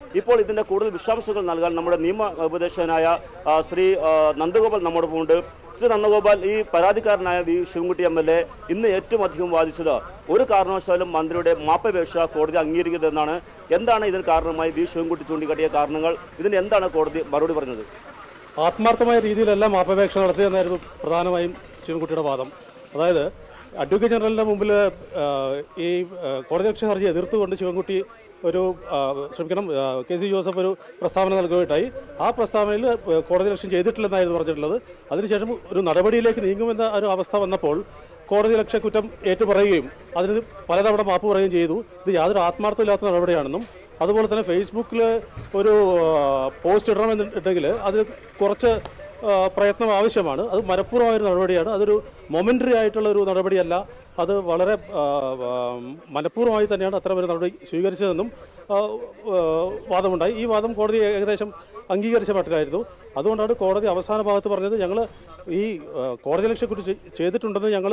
ഇപ്പോൾ ഇതിന്റെ കൂടുതൽ വിശദാംശങ്ങൾ നൽകാൻ നമ്മുടെ നിയമ ഉപദേശകനായ ആ, ശ്രീ ആ, നന്ദഗോപാൽ നമ്മോടൊപ്പം ഉണ്ട് ശ്രീ നന്ദഗോപാൽ ഈ പരാതിക്കാരനായ V Sivankutty M L A ഇന്ന് ഏറ്റവും അധികം വാദിച്ചത് ഒരു കാരണവശാലും മന്ത്രിയുടെ മാപ്പപേക്ഷ കോടതി അംഗീകരിക്കുന്നതെന്നാണ് എന്താണ് ഇതിന് കാരണമായി വി ശിവൻകുട്ടി ചൂണ്ടിക്കാട്ടിയ കാരണങ്ങൾ ഇതിന് എന്താണ് കോടതി മറുപടി പറഞ്ഞത് ആത്മാർത്ഥമായ രീതിയിലെല്ലാം മാപ്പപേക്ഷ നടത്തിയെന്നായിരുന്നു പ്രധാനമായും ശിവൻകുട്ടിയുടെ വാദം അതായത് അഡ്വക്കേറ്റ് ജനറലിന്റെ മുമ്പിൽ ആ, ഈ ആ, കോടതി ലക്ഷ്യ ഹർജി എതിർത്തുകൊണ്ട് ശിവൻകുട്ടി ഒരു ആ, ക്ഷമിക്കണം ആ, കെ സി ജോസഫ് ഒരു പ്രസ്താവന നൽകുകയുണ്ടായി ആ പ്രസ്താവനയിൽ കോടതി ലക്ഷ്യം ചെയ്തിട്ടില്ലെന്നായിരുന്നു പറഞ്ഞിട്ടുള്ളത് അതിനുശേഷം ഒരു നടപടിയിലേക്ക് നീങ്ങുമെന്ന ഒരു അവസ്ഥ വന്നപ്പോൾ കോടതി ലക്ഷ്യ കുറ്റം ഏറ്റുപറയുകയും അതിന് പലതവണ മാപ്പ് പറയുകയും ചെയ്തു ഇത് യാതൊരു ആത്മാർത്ഥമില്ലാത്ത നടപടിയാണെന്നും അതുപോലെ തന്നെ ഫേസ്ബുക്കിൽ ഒരു ആ, പോസ്റ്റ് ഇടണമെന്നുണ്ടെങ്കിൽ അതിൽ കുറച്ച് ആ, പ്രയത്നം ആവശ്യമാണ് അത് മനഃപൂർവ്വമായൊരു നടപടിയാണ് അതൊരു മൊമെൻ്ററി ആയിട്ടുള്ള ഒരു നടപടിയല്ല അത് വളരെ ആ, ആ, മനഃപൂർവ്വമായി തന്നെയാണ് അത്തരം ഒരു നടപടി സ്വീകരിച്ചതെന്നും ആ, ആ, വാദമുണ്ടായി ഈ വാദം കോടതി ഏകദേശം അംഗീകരിച്ച മട്ടിലായിരുന്നു അതുകൊണ്ടാണ് കോടതി അവസാന ഭാഗത്ത് പറഞ്ഞത് ഞങ്ങൾ ഈ ആ, കോടതി ലക്ഷ്യക്കുറിച്ച് ചെയ്തിട്ടുണ്ടെന്ന് ഞങ്ങൾ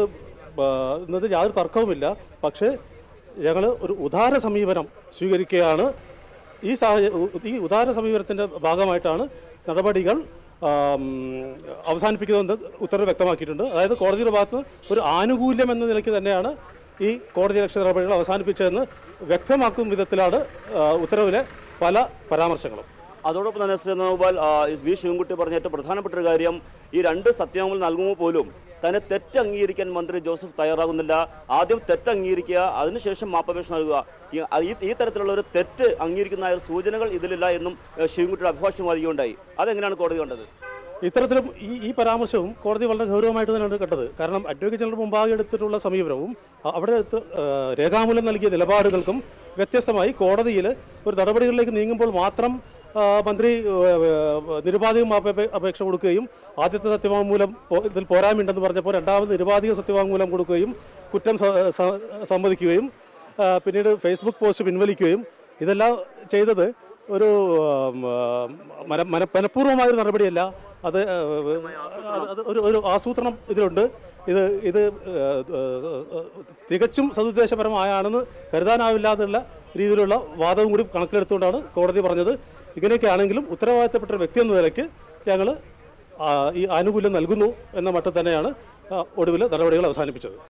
എന്നത് യാതൊരു തർക്കവുമില്ല പക്ഷേ ഞങ്ങൾ ഒരു ഉദാര സമീപനം സ്വീകരിക്കുകയാണ് ഈ സാഹചര്യ ഈ ഉദാര സമീപനത്തിൻ്റെ ഭാഗമായിട്ടാണ് നടപടികൾ ആം, അവസാനിപ്പിക്കുന്നതെന്ന് ഉത്തരവ് വ്യക്തമാക്കിയിട്ടുണ്ട് അതായത് കോടതിയുടെ ഭാഗത്ത് ഒരു ആനുകൂല്യം എന്ന നിലയ്ക്ക് തന്നെയാണ് ഈ കോടതി ലക്ഷ്യ നടപടികൾ അവസാനിപ്പിച്ചതെന്ന് വ്യക്തമാക്കും വിധത്തിലാണ് ആ, ഉത്തരവിലെ പല പരാമർശങ്ങളും അതോടൊപ്പം തന്നെ ശ്രീ നന്ദഗോപാൽ ആ, വി ശിവൻകുട്ടി പറഞ്ഞ ഏറ്റവും പ്രധാനപ്പെട്ട ഒരു കാര്യം ഈ രണ്ട് സത്യങ്ങൾ നൽകുമ്പോൾ പോലും തന്നെ തെറ്റ് അംഗീകരിക്കാൻ മന്ത്രി ജോസഫ് തയ്യാറാകുന്നില്ല ആദ്യം തെറ്റ് അംഗീകരിക്കുക അതിനുശേഷം മാപ്പപേക്ഷ നൽകുക ഈ- ഈ- ഈ തരത്തിലുള്ള ഒരു തെറ്റ് അംഗീകരിക്കുന്ന ഒരു സൂചനകൾ ഇതിലില്ല എന്നും ഏഹ്, ശിവൻകുട്ടിയുടെ അഭിഭാഷണം വാദിക്കുകയുണ്ടായി അതെങ്ങനെയാണ് കോടതി കണ്ടത് ഇത്തരത്തിലും ഈ ഈ പരാമർശവും കോടതി വളരെ ഗൗരവമായിട്ട് തന്നെയാണ് കണ്ടത് കാരണം അഡ്വക്കേറ്റ് ജനറൽ മുമ്പാകെ എടുത്തിട്ടുള്ള സമീപനവും അ- അവിടെ എടുത്ത് ആ, രേഖാമൂലം നൽകിയ നിലപാടുകൾക്കും വ്യത്യസ്തമായി കോടതിയിൽ ഒരു നടപടികളിലേക്ക് നീങ്ങുമ്പോൾ മാത്രം ആ, മന്ത്രി ആ, ആ, നിരുപാധികം അപേ- അപേക്ഷ കൊടുക്കുകയും ആദ്യത്തെ സത്യവാങ്മൂലം പോ- ഇതിൽ പോരായ്മയുണ്ടെന്ന് പറഞ്ഞപ്പോൾ രണ്ടാമത് നിരുപാധിക സത്യവാങ്മൂലം കൊടുക്കുകയും കുറ്റം സ- സ- സമ്മതിക്കുകയും ആ, പിന്നീട് ഫേസ്ബുക്ക് പോസ്റ്റ് പിൻവലിക്കുകയും ഇതെല്ലാം ചെയ്തത് ഒരു ആം, ആ, മന മന മനഃപൂർവ്വമായൊരു നടപടിയല്ല അത് ആ, അത് അത് ഒരു ഒരു ആസൂത്രണം ഇതിലുണ്ട് ഇത് ഇത് ആ, ആ, തികച്ചും സതുദ്ദേശപരമായാണെന്ന് കരുതാനാവില്ല എന്നുള്ള രീതിയിലുള്ള വാദവും കൂടി കണക്കിലെടുത്തുകൊണ്ടാണ് കോടതി പറഞ്ഞത് ഇങ്ങനെയൊക്കെ ആണെങ്കിലും ഉത്തരവാദിത്തപ്പെട്ട ഒരു വ്യക്തി എന്ന നിലയ്ക്ക് ഞങ്ങൾ ഈ ആനുകൂല്യം നൽകുന്നു എന്ന മട്ടിൽ തന്നെയാണ് ഒടുവിൽ നടപടികൾ അവസാനിപ്പിച്ചത്